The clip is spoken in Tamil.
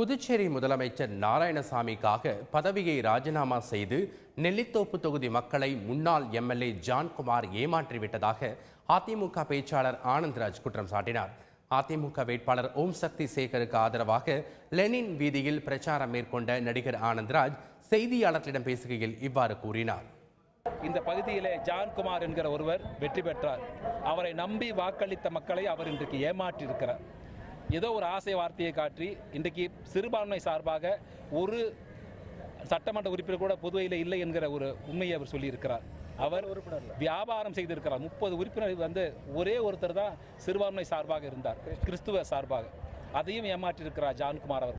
புதுச்சேரி முதலமைச்சர் நாராயணசாமிக்காக பதவியை ராஜினாமா செய்து நெல்லித்தோப்பு தொகுதி மக்களை முன்னாள் எம்எல்ஏ ஜான்குமார் ஏமாற்றிவிட்டதாக அதிமுக பேச்சாளர் ஆனந்த்ராஜ் குற்றம் சாட்டினார் அதிமுக வேட்பாளர் ஓம் சக்தி சேகருக்கு ஆதரவாக லெனின் வீதியில் பிரச்சாரம் மேற்கொண்ட நடிகர் ஆனந்த்ராஜ் செய்தியாளர்களிடம் பேசுகையில் இவ்வாறு கூறினார் இந்த பகுதியிலே ஜான்குமார் என்கிற ஒருவர் வெற்றி பெற்றார் அவரை நம்பி வாக்களித்த மக்களை அவர் இன்றைக்கு ஏமாற்றி இருக்கிறார் ஏதோ ஒரு ஆசை வார்த்தையை காட்டி இன்றைக்கு சிறுபான்மை சார்பாக ஒரு சட்டமன்ற உறுப்பினர் கூட புதுவையில் இல்லை என்கிற ஒரு உண்மையை அவர் சொல்லியிருக்கிறார் அவர் வியாபாரம் செய்திருக்கிறார் முப்பது உறுப்பினர் வந்து ஒரே ஒருத்தர் தான் சிறுபான்மை சார்பாக இருந்தார் கிறிஸ்துவ சார்பாக அதையும் ஏமாற்றியிருக்கிறார் ஜான்குமார் அவர்